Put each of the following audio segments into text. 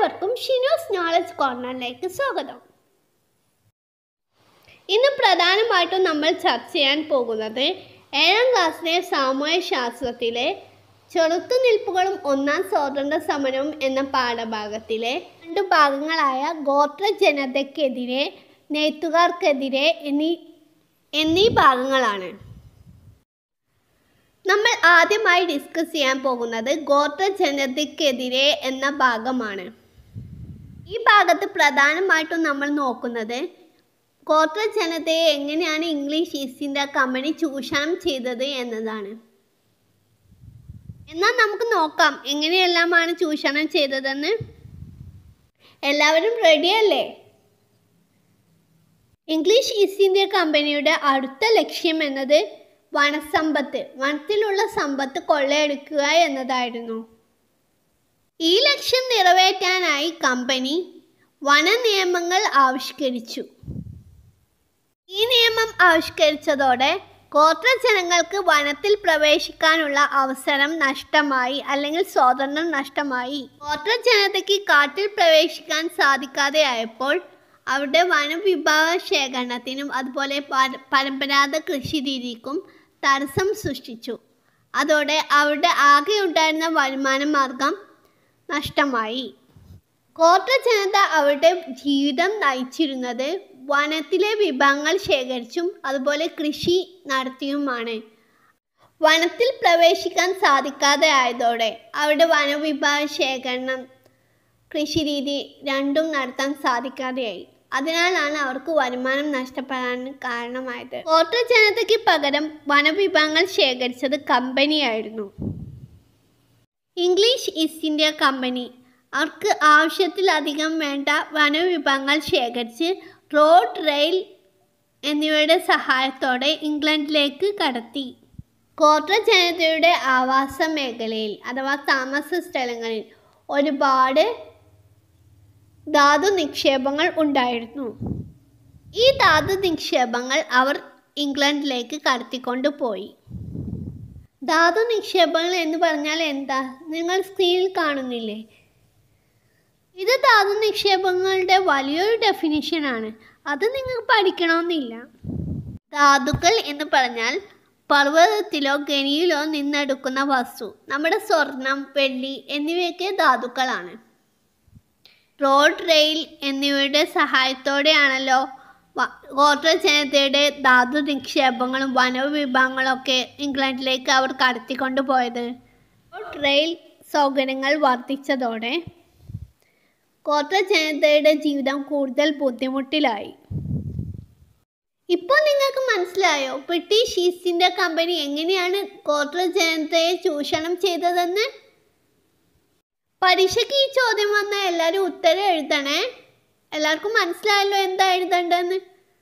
എല്ലാവർക്കും ഷിനോസ് നോളജ് കോർണറിലേക്ക് സ്വാഗതം ഇന്ന് പ്രധാനമായിട്ടും നമ്മൾ ചർച്ച ചെയ്യാൻ പോകുന്നത് ഏഴാം ക്ലാസ്സിലെ സാമൂഹ്യ ശാസ്ത്രത്തിലെ ചെറുത്തുനിൽപ്പുകളും ഒന്നാം സ്വാതന്ത്ര്യ സമരവും എന്ന പാഠഭാഗത്തിലെ രണ്ട് ഭാഗങ്ങളായ ഗോത്ര ജനതയ്ക്കെതിരെ നെയ്ത്തുകാർക്കെതിരെ എന്നീ എന്നീ ഭാഗങ്ങളാണ് നമ്മൾ ആദ്യമായി ഡിസ്കസ് ചെയ്യാൻ പോകുന്നത് ഗോത്ര ജനതയ്ക്കെതിരെ എന്ന ഭാഗമാണ് ഈ ഭാഗത്ത് പ്രധാനമായിട്ടും നമ്മൾ നോക്കുന്നത് ഗോത്ര ജനതയെ എങ്ങനെയാണ് ഇംഗ്ലീഷ് ഈസ്റ്റ് ഇന്ത്യ കമ്പനി ചൂഷണം ചെയ്തത് എന്നതാണ് എന്നാൽ നമുക്ക് നോക്കാം എങ്ങനെയെല്ലാമാണ് ചൂഷണം ചെയ്തതെന്ന് എല്ലാവരും റെഡിയല്ലേ ഇംഗ്ലീഷ് ഈസ്റ്റ് ഇന്ത്യ കമ്പനിയുടെ അടുത്ത ലക്ഷ്യം എന്നത് വനസമ്പത്ത് വനത്തിലുള്ള സമ്പത്ത് കൊള്ളയെടുക്കുക എന്നതായിരുന്നു ഈ ലക്ഷ്യം നിറവേറ്റാനായി കമ്പനി വന നിയമങ്ങൾ ആവിഷ്കരിച്ചു ഈ നിയമം ആവിഷ്കരിച്ചതോടെ ഗോത്ര ജനങ്ങൾക്ക് വനത്തിൽ പ്രവേശിക്കാനുള്ള അവസരം നഷ്ടമായി അല്ലെങ്കിൽ സ്വാതന്ത്ര്യം നഷ്ടമായി ഗോത്ര ജനതയ്ക്ക് കാട്ടിൽ പ്രവേശിക്കാൻ സാധിക്കാതെയായപ്പോൾ അവരുടെ വനവിഭവ ശേഖരണത്തിനും അതുപോലെ പര- പരമ്പരാഗത കൃഷി രീതിക്കും തടസ്സം സൃഷ്ടിച്ചു അതോടെ അവരുടെ ആകെ ഉണ്ടായിരുന്ന വരുമാന മാർഗം നഷ്ടമായി ഗോത്ര ജനത അവരുടെ ജീവിതം നയിച്ചിരുന്നത് വനത്തിലെ വിഭവങ്ങൾ ശേഖരിച്ചും അതുപോലെ കൃഷി നടത്തിയുമാണ് വനത്തിൽ പ്രവേശിക്കാൻ സാധിക്കാതെ ആയതോടെ അവരുടെ വനവിഭവ ശേഖരണം കൃഷി രീതി രണ്ടും നടത്താൻ സാധിക്കാതെയായി അതിനാലാണ് അവർക്ക് വരുമാനം നഷ്ടപ്പെടാൻ കാരണമായത് ഗോത്ര ജനതയ്ക്ക് പകരം വനവിഭവങ്ങൾ ശേഖരിച്ചത് കമ്പനിയായിരുന്നു ഇംഗ്ലീഷ് ഈസ്റ്റ് ഇന്ത്യ കമ്പനി അവർക്ക് ആവശ്യത്തിലധികം വേണ്ട വനവിഭവങ്ങൾ ശേഖരിച്ച് റോഡ് റെയിൽ എന്നിവയുടെ സഹായത്തോടെ ഇംഗ്ലണ്ടിലേക്ക് കടത്തി ഗോത്ര ജനതയുടെ ആവാസ മേഖലയിൽ അഥവാ താമസ സ്ഥലങ്ങളിൽ ഒരുപാട് ധാതു നിക്ഷേപങ്ങൾ ഉണ്ടായിരുന്നു ഈ ധാതു നിക്ഷേപങ്ങൾ അവർ ഇംഗ്ലണ്ടിലേക്ക് കടത്തിക്കൊണ്ടുപോയി ധാതു നിക്ഷേപങ്ങൾ എന്ന് പറഞ്ഞാൽ എന്താ നിങ്ങൾ സ്ക്രീനിൽ കാണുന്നില്ലേ ഇത് ധാതു നിക്ഷേപങ്ങളുടെ വലിയൊരു ഡെഫിനിഷനാണ് അത് നിങ്ങൾക്ക് പഠിക്കണമെന്നില്ല ധാതുക്കൾ എന്ന് പറഞ്ഞാൽ പർവ്വതത്തിലോ ഖനിയിലോ നിന്നെടുക്കുന്ന വസ്തു നമ്മുടെ സ്വർണം വെള്ളി എന്നിവയൊക്കെ ധാതുക്കളാണ് റോഡ് റെയിൽ എന്നിവയുടെ സഹായത്തോടെയാണല്ലോ വ- ഗോത്ര ജനതയുടെ ധാതു നിക്ഷേപങ്ങളും വനവിഭവങ്ങളും ഒക്കെ ഇംഗ്ലണ്ടിലേക്ക് അവർ കടത്തിക്കൊണ്ടു പോയത് റോഡ് റെയിൽ സൗകര്യങ്ങൾ വർദ്ധിച്ചതോടെ ഗോത്ര ജനതയുടെ ജീവിതം കൂടുതൽ ബുദ്ധിമുട്ടിലായി ഇപ്പോൾ നിങ്ങൾക്ക് മനസ്സിലായോ ബ്രിട്ടീഷ് ഈസ്റ്റ് ഇന്ത്യ കമ്പനി എങ്ങനെയാണ് ഗോത്ര ജനതയെ ചൂഷണം ചെയ്തതെന്ന് പരീക്ഷയ്ക്ക് ഈ ചോദ്യം വന്ന എല്ലാവരും ഉത്തരം എഴുതണേ എല്ലാവർക്കും മനസ്സിലായല്ലോ എന്താ എഴുതേണ്ടതെന്ന്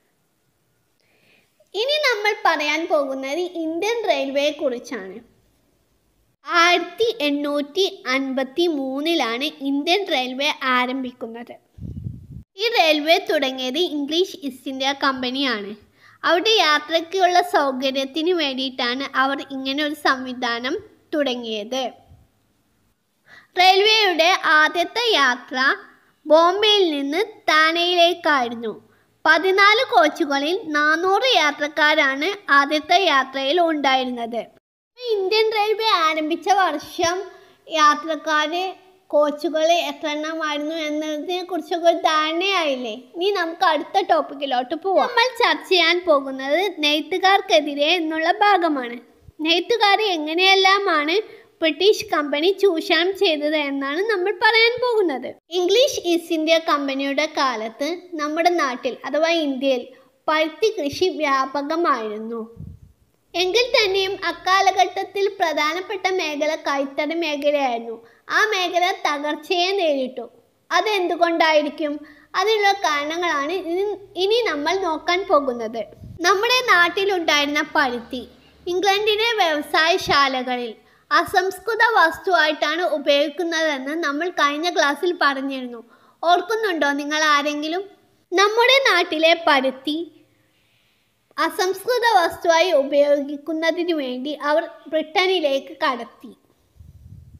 ഇനി നമ്മൾ പറയാൻ പോകുന്നത് ഇന്ത്യൻ റെയിൽവേയെ കുറിച്ചാണ് ആയിരത്തി എണ്ണൂറ്റി അൻപത്തി മൂന്നിലാണ് ഇന്ത്യൻ റെയിൽവേ ആരംഭിക്കുന്നത് ഈ റെയിൽവേ തുടങ്ങിയത് ഇംഗ്ലീഷ് ഈസ്റ്റ് ഇന്ത്യ കമ്പനിയാണ് അവിടെ യാത്രയ്ക്കുള്ള സൗകര്യത്തിന് വേണ്ടിയിട്ടാണ് അവർ ഇങ്ങനെ ഒരു സംവിധാനം തുടങ്ങിയത് റെയിൽവേയുടെ ആദ്യത്തെ യാത്ര ബോംബെയിൽ നിന്ന് താനെയിലേക്കായിരുന്നു പതിനാല് കോച്ചുകളിൽ നാനൂറ് യാത്രക്കാരാണ് ആദ്യത്തെ യാത്രയിൽ ഉണ്ടായിരുന്നത് ഇന്ത്യൻ റെയിൽവേ ആരംഭിച്ച വർഷം യാത്രക്കാര് കോച്ചുകൾ എത്ര എണ്ണമായിരുന്നു എന്നതിനെ കുറിച്ചൊക്കെ ഒരു ധാരണയായില്ലേ ഇനി നമുക്ക് അടുത്ത ടോപ്പിക്കിലോട്ട് പോവാം നമ്മൾ ചർച്ച ചെയ്യാൻ പോകുന്നത് നെയ്ത്തുകാർക്കെതിരെ എന്നുള്ള ഭാഗമാണ് നെയ്ത്തുകാർ എങ്ങനെയെല്ലാമാണ് ബ്രിട്ടീഷ് കമ്പനി ചൂഷണം ചെയ്തത് എന്നാണ് നമ്മൾ പറയാൻ പോകുന്നത് ഇംഗ്ലീഷ് ഈസ്റ്റ് ഇന്ത്യ കമ്പനിയുടെ കാലത്ത് നമ്മുടെ നാട്ടിൽ അഥവാ ഇന്ത്യയിൽ പരുത്തി കൃഷി വ്യാപകമായിരുന്നു എങ്കിൽ തന്നെയും അക്കാലഘട്ടത്തിൽ പ്രധാനപ്പെട്ട മേഖല കൈത്തറി മേഖലയായിരുന്നു ആ മേഖല തകർച്ചയെ നേരിട്ടു അതെന്തുകൊണ്ടായിരിക്കും അതിനുള്ള കാരണങ്ങളാണ് ഇനി ഇനി നമ്മൾ നോക്കാൻ പോകുന്നത് നമ്മുടെ നാട്ടിലുണ്ടായിരുന്ന പരുത്തി ഇംഗ്ലണ്ടിലെ വ്യവസായശാലകളിൽ അസംസ്കൃത വസ്തുവായിട്ടാണ് ഉപയോഗിക്കുന്നതെന്ന് നമ്മൾ കഴിഞ്ഞ ക്ലാസ്സിൽ പറഞ്ഞിരുന്നു ഓർക്കുന്നുണ്ടോ നിങ്ങൾ ആരെങ്കിലും നമ്മുടെ നാട്ടിലെ പരുത്തി അസംസ്കൃത വസ്തുവായി ഉപയോഗിക്കുന്നതിന് വേണ്ടി അവർ ബ്രിട്ടനിലേക്ക് കടത്തി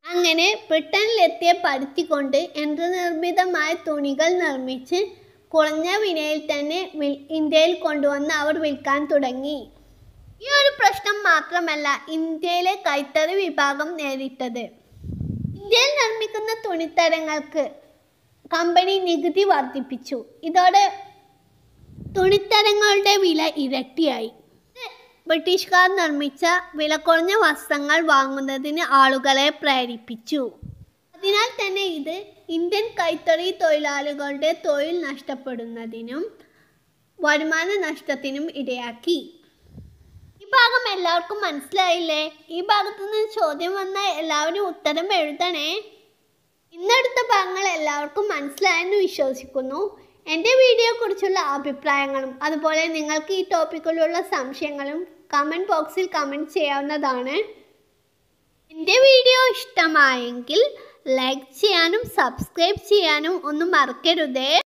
അങ്ങനെ ബ്രിട്ടനിലെത്തിയ പരുത്തി കൊണ്ട് യന്ത്രനിർമ്മിതമായ തുണികൾ നിർമ്മിച്ച് കുറഞ്ഞ വിലയിൽ തന്നെ വിൽ- ഇന്ത്യയിൽ കൊണ്ടുവന്ന് അവർ വിൽക്കാൻ തുടങ്ങി ഈ ഒരു പ്രശ്നം മാത്രമല്ല ഇന്ത്യയിലെ കൈത്തറി വിഭാഗം നേരിട്ടത് ഇന്ത്യയിൽ നിർമ്മിക്കുന്ന തുണിത്തരങ്ങൾക്ക് കമ്പനി നികുതി വർദ്ധിപ്പിച്ചു ഇതോടെ തുണിത്തരങ്ങളുടെ വില ഇരട്ടിയായി ബ്രിട്ടീഷുകാർ നിർമ്മിച്ച വില കുറഞ്ഞ വസ്ത്രങ്ങൾ വാങ്ങുന്നതിന് ആളുകളെ പ്രേരിപ്പിച്ചു അതിനാൽ തന്നെ ഇത് ഇന്ത്യൻ കൈത്തറി തൊഴിലാളികളുടെ തൊഴിൽ നഷ്ടപ്പെടുന്നതിനും വരുമാന നഷ്ടത്തിനും ഇടയാക്കി ഈ ഭാഗം എല്ലാവർക്കും മനസ്സിലായില്ലേ ഈ ഭാഗത്തു നിന്ന് ചോദ്യം വന്നാൽ എല്ലാവരും ഉത്തരം എഴുതണേ ഇന്നെടുത്ത ഭാഗങ്ങൾ എല്ലാവർക്കും മനസ്സിലായെന്ന് വിശ്വസിക്കുന്നു എൻ്റെ വീഡിയോയെക്കുറിച്ചുള്ള അഭിപ്രായങ്ങളും അതുപോലെ നിങ്ങൾക്ക് ഈ ടോപ്പിക്കിലുള്ള സംശയങ്ങളും കമൻറ്റ് ബോക്സിൽ കമൻറ്റ് ചെയ്യാവുന്നതാണ് എൻ്റെ വീഡിയോ ഇഷ്ടമായെങ്കിൽ ലൈക്ക് ചെയ്യാനും സബ്സ്ക്രൈബ് ചെയ്യാനും ഒന്നും മറക്കരുതേ